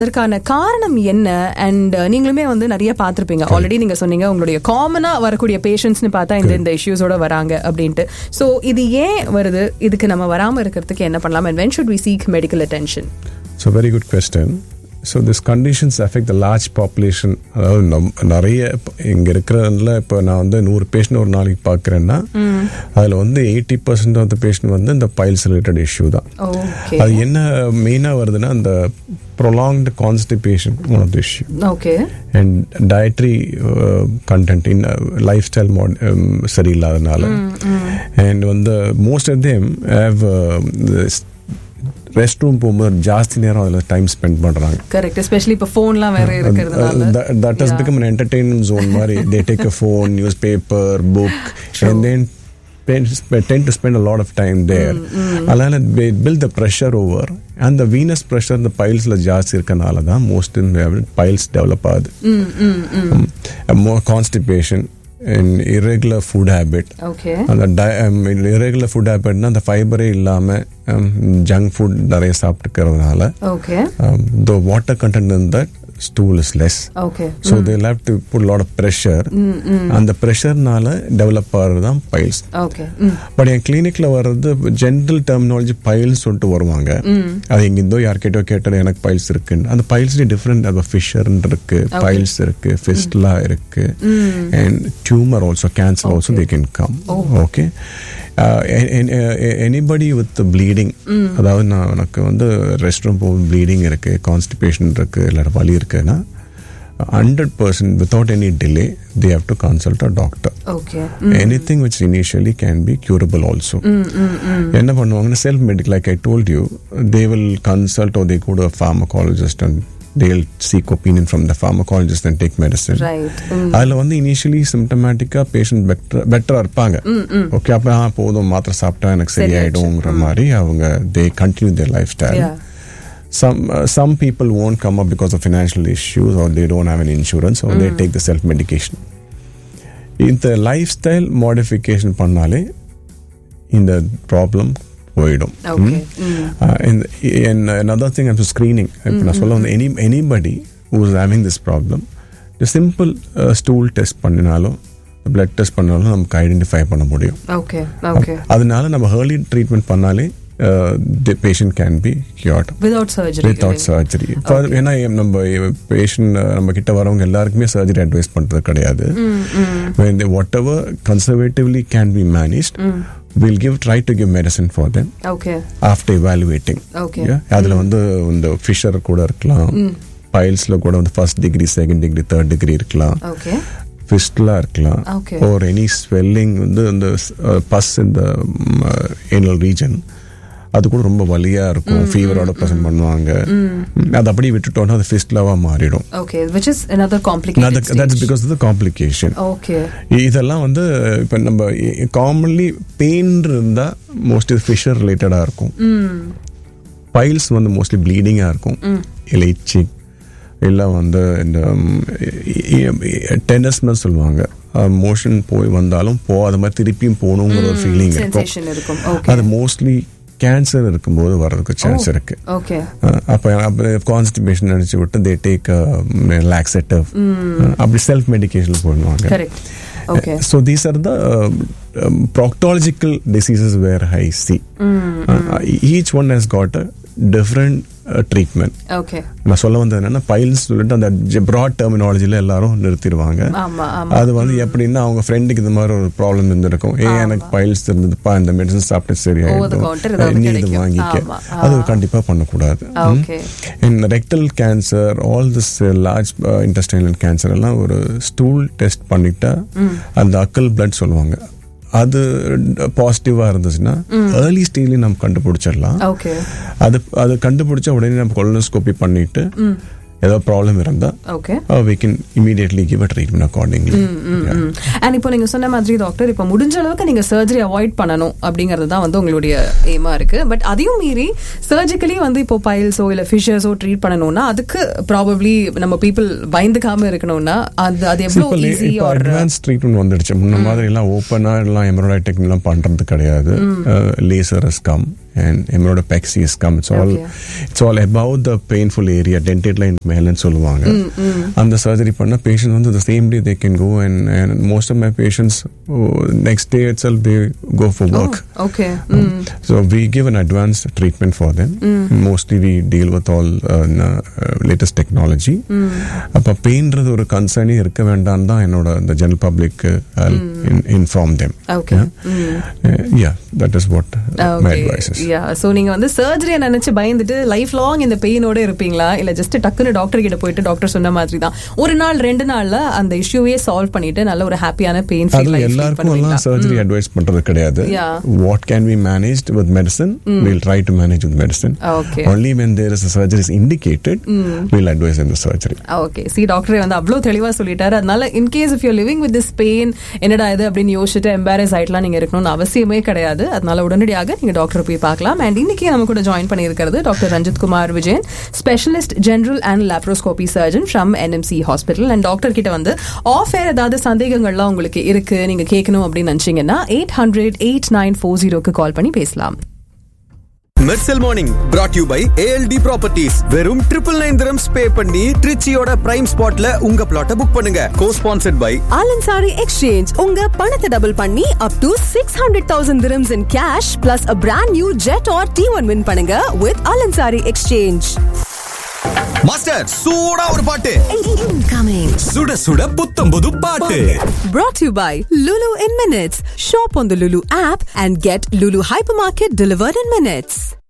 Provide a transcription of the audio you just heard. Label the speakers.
Speaker 1: அதற்கான காரணம் என்ன அண்ட் நீங்களுமே வந்து நிறைய பார்த்திருப்பீங்க ஆல்ரெடி நீங்க சொன்னீங்க உங்களுடைய காமனா வரக்கூடிய பேஷண்ட்ஸ்னு பார்த்தா இந்த இந்த இஷ்யூஸோட வராங்க அப்படின்ட்டு சோ இது ஏன் வருது இதுக்கு நம்ம வராம இருக்கிறதுக்கு என்ன பண்ணலாம் and when should we seek medical attention
Speaker 2: so very good question so this conditions affect the large population அதாவது நம்- நிறைய இங்கே இருக்கிறதுல இப்போ நான் வந்து நூறு பேஷண்ட் ஒரு நாளைக்கு பார்க்குறேன்னா அதில் வந்து eighty percent of the patient வந்து இந்த பைல்ஸ் ரிலேட்டட் இஷ்யூ தான்
Speaker 1: ஓகே
Speaker 2: அது என்ன மெயினாக வருதுன்னா அந்த prolonged constipation one of the issue
Speaker 1: okay
Speaker 2: and dietary content in lifestyle மாட் சரியில்லாதனால அண்ட் வந்து most of them have restroom போகும்போது ஜாஸ்தி நேரம் அதில் டைம் ஸ்பெண்ட் பண்ணுறாங்க
Speaker 1: கரெக்ட் எஸ்பெஷலி இப்போ ஃபோன்லாம் வேற இருக்கிறதுனால
Speaker 2: that has become an entertainment zone மாதிரி they take a phone news paper book and then tend to spend a lot of time there அதனால பில் த ப்ரெஷர் ஓவர் அந்த venous pressure இந்த பைல்ஸ்ல ஜாஸ்தி இருக்கனால தான் மோஸ்ட் பைல்ஸ் டெவலப் ஆகுது constipation and irregular food habit
Speaker 1: okay
Speaker 2: அந்த irregular food ஹேபிட்னா அந்த ஃபைபரே இல்லாமல் ஜங்க் ஃபுட் நிறைய சாப்பிட்டுக்கிறதுனால
Speaker 1: okay
Speaker 2: the water content in that stool is less.
Speaker 1: Okay
Speaker 2: So they'll have to put a lot of pressure. அந்த ப்ரெஷர்னால develop ஆகிறது தான் பைல்ஸ்
Speaker 1: ஓகே
Speaker 2: பட் என் கிளினிக்ல வர்றது ஜென்ரல் டெர்மினாலஜி பைல்ஸ் சொல்லிட்டு வருவாங்க அது எங்கிருந்தோ யார்கிட்டயோ கேட்டது எனக்கு பைல்ஸ் இருக்குன்னு அந்த பைல்ஸ் டிஃப்ரெண்ட் அது ஃபிஷர்ன்னு இருக்கு பைல்ஸ் இருக்கு ஃபிஸ்ட்லா இருக்கு and tumour also cancer also they can come okay anybody with bleeding அதாவது நான் எனக்கு வந்து ரெஸ்ட் ரூம் போகும் ப்ளீடிங் இருக்கு கான்ஸ்டிபேஷன் இருக்கு இல்லாட்ட வலி இருக்குன்னா hundred percent without any delay they have to consult a doctor
Speaker 1: okay
Speaker 2: anything which initially can be curable also என்ன பண்ணுவாங்கன்னா self medical like I told you they will consult or they go to a pharmacologist and they'll seek opinion from the pharmacologist and take medicine
Speaker 1: right
Speaker 2: அதுல வந்து initially சிம்டமேட்டிக்கா patient better பெட்டரா இருப்பாங்க okay அப்ப ஆ, போதும் மாத்திரை சாப்பிட்டா எனக்கு சரியாயிடும்ங்கிற மாதிரி அவங்க they continue their life style
Speaker 1: Yeah.
Speaker 2: some uh, some people won't come up because of financial issues or they don't have an insurance or they take the self medication இந்த லைஃப் ஸ்டைல் மாடிஃபிகேஷன் பண்ணாலே இந்த problem போயிடும்
Speaker 1: okay
Speaker 2: another thing I'm screening இப்போ நான் சொல்ல வந்து any anybody who is having this problem simple stool test பண்ணினாலும் blood test பண்ணாலும் நமக்கு ஐடென்டிஃபை பண்ண முடியும்
Speaker 1: ஓகே ஓகே
Speaker 2: அதனால நம்ம ஏர்லி ட்ரீட்மெண்ட் பண்ணாலே the patient can be cured
Speaker 1: without surgery
Speaker 2: without surgery ஏன்னா நம்ம பேஷண்ட் நம்ம கிட்ட வரவங்க எல்லாருக்குமே சர்ஜரி அட்வைஸ் பண்றது கிடையாது whatever conservatively can be manage will give try to give medicine for them
Speaker 1: okay
Speaker 2: after evaluating
Speaker 1: okay
Speaker 2: அதுல வந்து இந்த ஃபிஷர் கூட இருக்கலாம் பைல்ஸ்ல கூட வந்து first degree second degree third degree இருக்கலாம்
Speaker 1: ஓகே
Speaker 2: ஃபிஸ்ட்லா இருக்கலாம்
Speaker 1: Okay.
Speaker 2: ஒரு எனி ஸ்வெல்லிங் வந்து இந்த பஸ் இந்த ஏனல் ரீஜன் அது கூட ரொம்ப வலியா இருக்கும் ஃபீவரோட ப்ரெசென்ட் பண்ணுவாங்க அது அப்படியே விட்டுட்டோம்னா அது ஃபிஸ்ட்லாவா மாறிடும்
Speaker 1: okay which is another complicated
Speaker 2: that's
Speaker 1: stage.
Speaker 2: Because of complication
Speaker 1: okay
Speaker 2: இதெல்லாம் வந்து இப்போ நம்ம காமன்லி பெயின் இருந்தா மோஸ்ட்லி ஃபிஷர் ரிலேட்டடா இருக்கும் பைல்ஸ் வந்து மோஸ்ட்லி ப்ளீடிங்காக இருக்கும் இல்லை இச்சி இல்லை வந்து இந்த டென்னஸ்னஸ் சொல்லுவாங்க மோஷன் போய் வந்தாலும் போகாத மாதிரி திருப்பியும் போகணுங்கிற ஒரு ஃபீலிங் இருக்கும்
Speaker 1: sensation இருக்கும் ஓகே
Speaker 2: அது மோஸ்ட்லி கேன்சர் இருக்கும்போது வர்றதுக்கு சான்ஸ் இருக்கு
Speaker 1: ஓகே
Speaker 2: அப்போ அப்போ கான்ஸ்டிபேஷன் நினச்சி விட்டு தே டேக் லாக்ஸெட்டிவ் அப்படி செல்ஃப் மெடிக்கேஷன் போடுவாங்க
Speaker 1: correct okay
Speaker 2: So these are the uh, um, proctological diseases where I see. Uh, each one has got a different uh, treatment.
Speaker 1: Okay
Speaker 2: நான் சொல்ல வந்தது என்னன்னா பைல்ஸ் சொல்லிட்டு அந்த ப்ராட் டெர்மினாலஜில எல்லாரும் நிறுத்திடுவாங்க
Speaker 1: ஆமா ஆமா
Speaker 2: அது வந்து எப்படின்னா அவங்க ஃப்ரெண்டுக்கு இந்த மாதிரி ஒரு ப்ராப்ளம் இருந்திருக்கும் ஏ எனக்கு பைல்ஸ் இருந்ததுப்பா இந்த மெடிசன் சாப்பிட்டு
Speaker 1: Over the counter ஏதாவது
Speaker 2: சரியாயிடும் நீ இது
Speaker 1: கிடைக்கும்.
Speaker 2: வாங்கிக்க
Speaker 1: ஆமா.
Speaker 2: அது கண்டிப்பா பண்ணக்கூடாது
Speaker 1: okay
Speaker 2: in rectal cancer all this large intestinal cancer எல்லாம் ஒரு ஸ்டூல் டெஸ்ட் பண்ணிட்டா அந்த அக்கல் பிளட் சொல்லுவாங்க அது பாசிட்டிவா இருந்துச்சுன்னா ஏர்லி ஸ்டேஜ்லயும் நம்ம கண்டுபிடிச்சிடலாம்
Speaker 1: ஓகே
Speaker 2: அது அது கண்டுபிடிச்ச உடனே நம்ம கொலனோஸ்கோபி பண்ணிட்டு ஏதோ ப்ராப்ளம் இருந்தா
Speaker 1: okay
Speaker 2: we can immediately give a treatment accordingly
Speaker 1: and இப்போ நீங்க சொன்ன மாதிரி டாக்டர் இப்போ முடிஞ்ச அளவுக்கு நீங்க சர்ஜரி அவாய்ட் பண்ணணும் அப்படிங்கிறது தான் வந்து உங்களுடைய எய்மா இருக்கு பட் அதையும் மீறி சர்ஜிக்கலி வந்து இப்போ பைல்ஸோ இல்ல ஃபிஷர்ஸோ ட்ரீட் பண்ணணும்னா அதுக்கு ப்ராபப்ளி நம்ம பீப்புள் பயந்துக்காம இருக்கணும்னா அது அது எவ்வளவு ஈஸி
Speaker 2: இப்போ
Speaker 1: ஆர்
Speaker 2: அட்வான்ஸ் ட்ரீட்மெண்ட் வந்துடுச்சு முன்ன மாதிரி எல்லாம் ஓப்பனா எல்லாம் எம்ப்ராய்டரி டெக்னிக் எல்லாம் பண்றது கிடையாது laser cum and hemorrhoidopexy has come. It's all
Speaker 1: Okay.
Speaker 2: it's all about the painful area, dentate line மேலன்னு சொல்லுவாங்க அந்த சர்ஜரி பண்ண பேஷண்ட் வந்து the same day they can go and, and most of my patients oh, next day itself they go for work.
Speaker 1: Okay
Speaker 2: So we give an advanced treatment for them. Mostly we deal with all uh, n- uh, latest technology. அப்ப பெயின்றது ஒரு கன்சர்னே இருக்க வேண்டாம் தான் என்னோட இந்த general public inform them
Speaker 1: Okay.
Speaker 2: Yeah that is what my advice is
Speaker 1: yeah so நீங்க வந்து சர்ஜரியை நினைச்சு பயந்துட்டு லைஃப் லாங் இந்த பெயினோட இருப்பீங்களா இல்ல ஜஸ்ட் டக்குன்னு டாக்டர் கிட்ட போயிட்டு டாக்டர் சொன்ன மாதிரி தான் ஒரு நாள் ரெண்டு நாள்ல அந்த இஷ்யூவே சால்வ் பண்ணிட்டு நல்ல ஒரு ஹாப்பியான பெயின் ஃப்ரீ
Speaker 2: அது
Speaker 1: லைஃப்
Speaker 2: எல்லாருக்கும் எல்லாம் சர்ஜரி அட்வைஸ் பண்றது கிடையாது
Speaker 1: Yeah.
Speaker 2: What can be manage with medicine will try to manage with medicine
Speaker 1: Okay.
Speaker 2: Only when there is surgery is indicated will advise இந்த சர்ஜரி
Speaker 1: ஓகே சி டாக்டரே வந்து அவ்வளோ தெளிவா சொல்லிட்டாரு அதனால in case if you living with this pain என்னடா இது அப்படின்னு யோசிச்சுட்டு எம்பாரஸ் ஆயிட்டுலாம் நீங்க இருக்கணும்னு அவசியமே கிடையாது அதனால உடனடியாக நீங்க டாக்டர் போய் பார்க்கலாம் அண்ட் இன்னைக்கு நம்ம கூட ஜாயின் பண்ணியிருக்கிறது doctor Ranjith Kumar Vijayan specialist general and laparoscopy surgeon from NMC hospital and doctor கிட்ட வந்து ஆஃப் ஏர் ஏதாவது சந்தேகங்கள்லாம் உங்களுக்கு இருக்கு நீங்க கேட்கணும் அப்படின்னு நினைச்சீங்கன்னா eight hundred eight nine four ஜீரோக்கு கால் பண்ணி பேசலாம்
Speaker 3: Mersal morning brought you by ALT properties வெறும் ட்ரிபிள் நைன் திரம்ஸ் பே பண்ணி ட்ரிச்சியோட பிரைம் ஸ்பாட்ல உங்க பிளாட்ட புக் பண்ணுங்க co sponsored by
Speaker 4: Al Ansari exchange உங்க பணத்தை டபுள் பண்ணி up to six hundred thousand dirhams in cash plus a brand new Jetour T one win பண்ணுங்க வித் ஆலன்சாரி எக்ஸ்சேஞ்ச்
Speaker 3: மாஸ்டர் சூடா ஒரு பாட்டு
Speaker 4: இன்கமிங்
Speaker 3: சுட சுட புத்தம் புது பாட்டு
Speaker 4: brought to you by Lulu in minutes shop on the Lulu app and get Lulu hypermarket delivered in minutes